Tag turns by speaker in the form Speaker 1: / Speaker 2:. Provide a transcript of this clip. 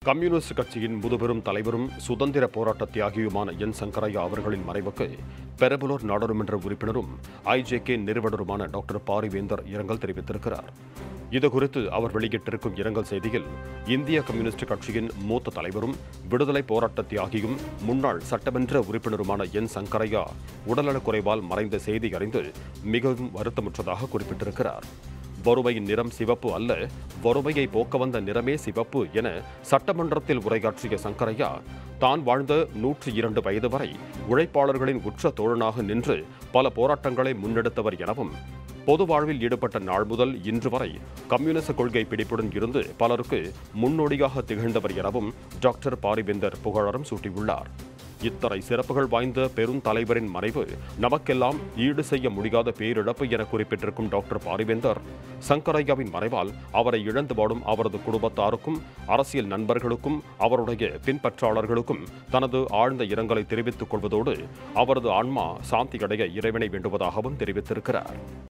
Speaker 1: communist கட்சியின் முதுபெரும் தலைவரும் சுதந்திர போராட்ட தியாகியுமான என் சங்கரையா அவர்களின் மறைவுக்கு பெரம்பலூர் நாடாளுமன்ற உறுப்பினரும் ஐஜேகே நிறுவனருமான டாக்டர் பாரிவேந்தர் இரங்கல் தெரிவித்திருக்கிறார் இதுகுறித்து அவர் வெளியிட்டிருக்கும் இரங்கல் செய்தியில் இந்திய கம்யூனிஸ்ட் கட்சியின் மூத்த தலைவரும் விடுதலை போராட்ட தியாகியும் முன்னாள் சட்டமன்ற உறுப்பினருமான என் சங்கரையா உடல்நலக்குறைவால் மறைந்த செய்தி அறிந்து மிகவும் வருத்தமுற்றதாக குறிப்பிட்டிருக்கிறார் வறுமையின் நிறம் சிவப்பு அல்ல வறுமையை போக்க வந்த நிறமே சிவப்பு என சட்டமன்றத்தில் உரையாற்றிய சங்கரையா தான் வாழ்ந்த நூற்றி இரண்டு வயது வரை உழைப்பாளர்களின் உற்ற தோழனாக நின்று பல போராட்டங்களை முன்னெடுத்தவர் எனவும் பொது வாழ்வில் ஈடுபட்ட நாள் முதல் இன்று வரை கம்யூனிச கொள்கை பிடிப்புடன் இருந்து பலருக்கு முன்னோடியாக திகழ்ந்தவர் எனவும் டாக்டர் பாரிவேந்தர் புகழாரம் சூட்டியுள்ளார் இத்தனை சிறப்புகள் வாய்ந்த பெருந்தலைவரின் மறைவு நமக்கெல்லாம் ஈடு செய்ய முடியாத பேரிழப்பு என குறிப்பிட்டிருக்கும் டாக்டர் பாரிவேந்தர் சங்கரையாவின் மறைவால் அவரை இழந்து வாடும் அவரது குடும்பத்தாருக்கும் அரசியல் நண்பர்களுக்கும் அவருடைய பின்பற்றாளர்களுக்கும் தனது ஆழ்ந்த இரங்கலை தெரிவித்துக் கொள்வதோடு அவரது ஆன்மா சாந்தியடைய இறைவனை வேண்டுவதாகவும் தெரிவித்திருக்கிறார்